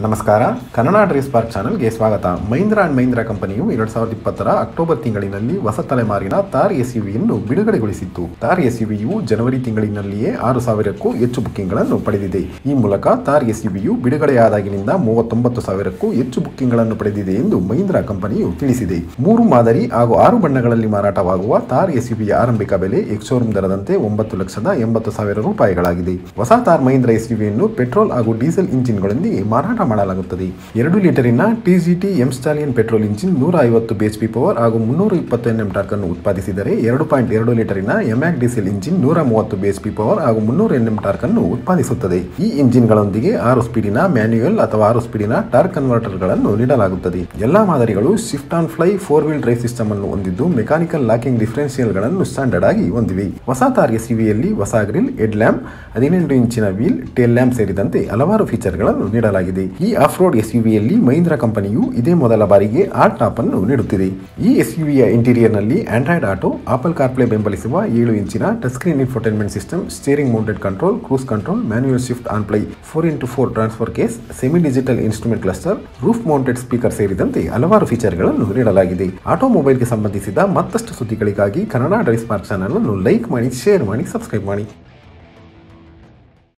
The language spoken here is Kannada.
ನಮಸ್ಕಾರ ಕನ್ನಡ ಡ್ರೀಸ್ ಪಾರ್ಕ್ ಚಾನೆಲ್ಗೆ ಸ್ವಾಗತ ಮಹೀಂದ್ರ ಅಂಡ್ ಮಹೀಂದ್ರ ಕಂಪನಿಯು ಎರಡ್ ಸಾವಿರದ ಇಪ್ಪತ್ತರ ಅಕ್ಟೋಬರ್ ತಿಂಗಳಿನಲ್ಲಿ ಹೊಸ ತಲೆಮಾರಿನ ತಾರ್ ಎಸ್ಯುವಿಯನ್ನು ಬಿಡುಗಡೆಗೊಳಿಸಿತ್ತು ತಾರ್ ಎಸ್ಯುವಿಯು ಜನವರಿ ತಿಂಗಳಿನಲ್ಲಿಯೇ ಆರು ಸಾವಿರಕ್ಕೂ ಹೆಚ್ಚು ಬುಕ್ಕಿಂಗ್ಗಳನ್ನು ಪಡೆದಿದೆ ಈ ಮೂಲಕ ತಾರ್ ಎಸ್ಯುವಿಯು ಬಿಡುಗಡೆಯಾದಾಗಿನಿಂದ ಮೂವತ್ತೊಂಬತ್ತು ಸಾವಿರಕ್ಕೂ ಹೆಚ್ಚು ಬುಕ್ಕಿಂಗ್ಗಳನ್ನು ಪಡೆದಿದೆ ಎಂದು ಮಹೀಂದ್ರ ಕಂಪನಿಯು ತಿಳಿಸಿದೆ ಮೂರು ಮಾದರಿ ಹಾಗೂ ಆರು ಬಣ್ಣಗಳಲ್ಲಿ ಮಾರಾಟವಾಗುವ ತಾರ್ ಎಸ್ಯುವಿಯ ಆರಂಭಿಕ ಬೆಲೆ ಎಕ್ಸೋರೂಮ್ ದರದಂತೆ ಒಂಬತ್ತು ಲಕ್ಷದ ಎಂಬತ್ತು ಸಾವಿರ ರೂಪಾಯಿಗಳಾಗಿದೆ ಹೊಸ ತಾರ್ ಮಹೀಂದ್ರ ಎಸ್ಯುವಿಯನ್ನು ಪೆಟ್ರೋಲ್ ಹಾಗೂ ಡೀಸೆಲ್ ಇಂಜಿನ್ಗಳೊಂದಿಗೆ ಮಾರಾಟ ಮಾಡಲಾಗುತ್ತದೆ ಎರಡು ಲೀಟರಿನ TGT M stallion petrol engine ನೂರ ಐವತ್ತು ಬಿಎಚ್ಪಿ ಪವರ್ ಹಾಗೂ ಮುನ್ನೂರ ಇಪ್ಪತ್ತು ಎನ್ಎಂ ಟಾರ್ಕ್ ಅನ್ನು ಉತ್ಪಾದಿಸಿದರೆ ಎರಡು ಪಾಯಿಂಟ್ ಎರಡು ಲೀಟರಿನ ಎಮ್ಯಾಕ್ ಡೀಸೆಲ್ ಇಂಜಿನ್ ನೂರ ಮೂವತ್ತು ಬಿಎಚ್ಪಿ ಪವರ್ ಹಾಗೂ ಮುನ್ನೂರು ಎನ್ಎಂ ಟಾರ್ಕ್ ಅನ್ನು ಉತ್ಪಾದಿಸುತ್ತದೆ ಈ ಇಂಜಿನ್ಗಳೊಂದಿಗೆ ಆರು ಸ್ಪೀಡಿನ ಮ್ಯಾನ್ಯುಯಲ್ ಅಥವಾ ಆರು ಸ್ಪೀಡಿನ ಟಾರ್ಕ್ ಕನ್ವರ್ಟರ್ಗಳನ್ನು ನೀಡಲಾಗುತ್ತದೆ ಎಲ್ಲಾ ಮಾದರಿಗಳು shift on fly four wheel drive system ಅನ್ನು ಹೊಂದಿದ್ದು ಮೆಕ್ಯಾನಿಕಲ್ ಲಾಕಿಂಗ್ ಡಿಫರೆನ್ಷಿಯಲ್ಗಳನ್ನು ಸ್ಟ್ಯಾಂಡರ್ಡ್ ಆಗಿ ಹೊಂದಿವೆ ಹೊಸ ತಾರ್ ಎಸ್ಯುವಿಯಲ್ಲಿ ಹೊಸ ಗ್ರಿಲ್ ಹೆಡ್ ಲ್ಯಾಂಪ್ ಹದಿನೆಂಟು ಇಂಚಿನ ವೀಲ್ ಟೇಲ್ ಲ್ಯಾಂಪ್ ಸೇರಿದಂತೆ ಹಲವಾರು ಫೀಚರ್ಗಳನ್ನು ನೀಡಲಾಗಿದೆ ಈ ಆಫ್ ರೋಡ್ ಎಸ್ಯುವಿಯಲ್ಲಿ ಮಹೀಂದ್ರ ಕಂಪನಿಯು ಇದೇ ಮೊದಲ ಬಾರಿಗೆ ಆರ್ ಟಾಪ್ ಅನ್ನು ನೀಡುತ್ತಿದೆ ಈ ಎಸ್ಯುವಿಯ ಇಂಟೀರಿಯರ್ ನಲ್ಲಿ ಆಂಡ್ರಾಯ್ಡ್ ಆಟೋ ಆಪಲ್ ಕಾರ್ಪ್ಲೇ ಬೆಂಬಲಿಸುವ ಏಳು ಇಂಚಿನ touch screen infotainment system steering mounted control cruise control manual shift on fly four into four transfer case semi digital instrument cluster roof mounted speaker ಸೇರಿದಂತೆ ಹಲವಾರು ಫೀಚರ್ಗಳನ್ನು ನೀಡಲಾಗಿದೆ ಆಟೋಮೊಬೈಲ್ಗೆ ಸಂಬಂಧಿಸಿದ ಮತ್ತಷ್ಟು ಸುದ್ದಿಗಳಿಗಾಗಿ ಕನ್ನಡ ಡ್ರೈಸ್ ಪಾರ್ಕ್ ಚಾನಲ್ ಅನ್ನು ಲೈಕ್ ಮಾಡಿ ಶೇರ್ ಮಾಡಿ ಸಬ್ಸ್ಕ್ರೈಬ್ ಮಾಡಿ